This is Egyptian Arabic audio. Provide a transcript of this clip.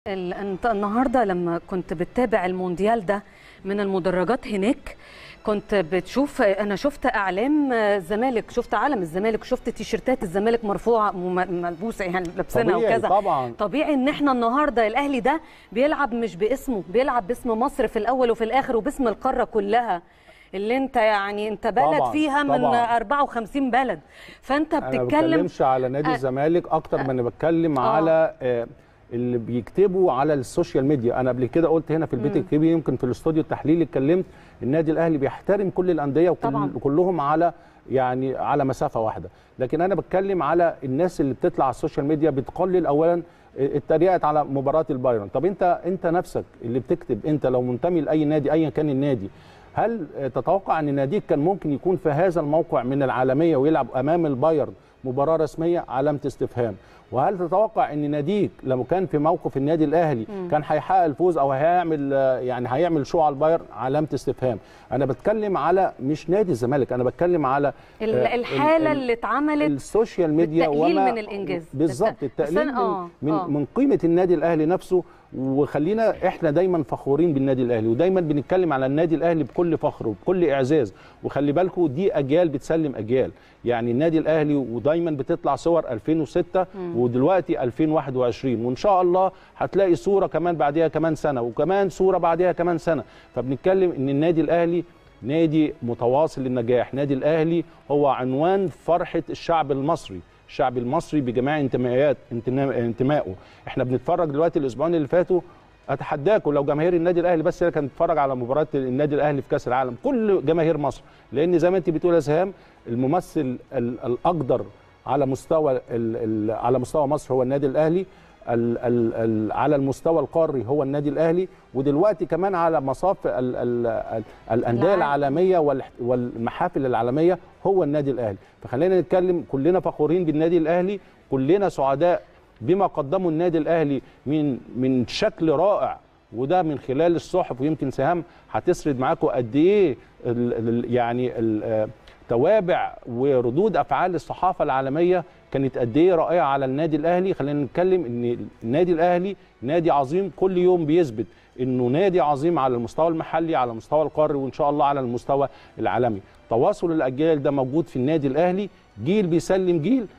ال- انت النهارده لما كنت بتتابع المونديال ده من المدرجات هناك كنت بتشوف انا شفت اعلام الزمالك شفت علم الزمالك شفت تيشيرتات الزمالك مرفوعه م- ملبوسه يعني لابسينها طبيعي وكذا طبعا طبيعي ان احنا النهارده الاهلي ده بيلعب مش باسمه بيلعب باسم مصر في الاول وفي الاخر وباسم القاره كلها اللي انت يعني انت بلد طبعاً، فيها من طبعاً. 54 بلد فانت انا ما بتتكلم بتكلمش على نادي أ- الزمالك اكتر ما انا بتكلم آه. على آه، اللي بيكتبوا على السوشيال ميديا انا قبل كده قلت هنا في البيت مم. الكبير يمكن في الاستوديو التحليلي اتكلمت النادي الاهلي بيحترم كل الانديه طبعاً. وكلهم على يعني على مسافه واحده لكن انا بتكلم على الناس اللي بتطلع على السوشيال ميديا بتقلل اولا اتريقت على مباراه البايرن طب انت انت نفسك اللي بتكتب انت لو منتمي لاي نادي ايا كان النادي هل تتوقع ان ناديك كان ممكن يكون في هذا الموقع من العالميه ويلعب امام البايرن مباراه رسميه علامه استفهام وهل تتوقع ان ناديك لو كان في موقف النادي الاهلي مم. كان هيحقق الفوز او هيعمل آه، يعني هيعمل شو على البايرن علامه استفهام انا بتكلم على مش نادي الزمالك انا بتكلم على ال- آه، الحاله ال- ال- اللي اتعملت السوشيال ميديا بالتقليل وما من الإنجاز. بالظبط بالت- التقليل بس أنا- من, آه، من, آه. من قيمه النادي الاهلي نفسه وخلينا احنا دايما فخورين بالنادي الاهلي ودايما بنتكلم على النادي الاهلي بكل فخر وبكل اعزاز وخلي بالكم دي اجيال بتسلم اجيال يعني النادي الاهلي ودايما بتطلع صور 2006 مم. ودلوقتي 2021 وان شاء الله هتلاقي صوره كمان بعديها كمان سنه وكمان صوره بعديها كمان سنه فبنتكلم ان النادي الاهلي نادي متواصل النجاح نادي الاهلي هو عنوان فرحه الشعب المصري الشعب المصري بجميع انتماءات انتنا- انتمائه احنا بنتفرج دلوقتي الاسبوعين اللي فاتوا اتحداكم لو جماهير النادي الاهلي بس هي كانت تتفرج على مباراه النادي الاهلي في كاس العالم كل جماهير مصر لان زي ما انت بتقول يا سهام الممثل ال- الاقدر على مستوى ال ال على مستوى مصر هو النادي الاهلي ال ال ال على المستوى القاري هو النادي الاهلي ودلوقتي كمان على مصاف ال ال ال الانديه العالم. العالميه والح- والمحافل العالميه هو النادي الاهلي فخلينا نتكلم كلنا فخورين بالنادي الاهلي كلنا سعداء بما قدمه النادي الاهلي من من شكل رائع وده من خلال الصحف ويمكن سهام هتسرد معاكم قد ايه ال- ال- يعني ال- آه، توابع وردود افعال الصحافه العالميه كانت قد ايه رائعه على النادي الاهلي خلينا نتكلم ان النادي الاهلي نادي عظيم كل يوم بيثبت انه نادي عظيم على المستوى المحلي على المستوى القاري وان شاء الله على المستوى العالمي تواصل الاجيال ده موجود في النادي الاهلي جيل بيسلم جيل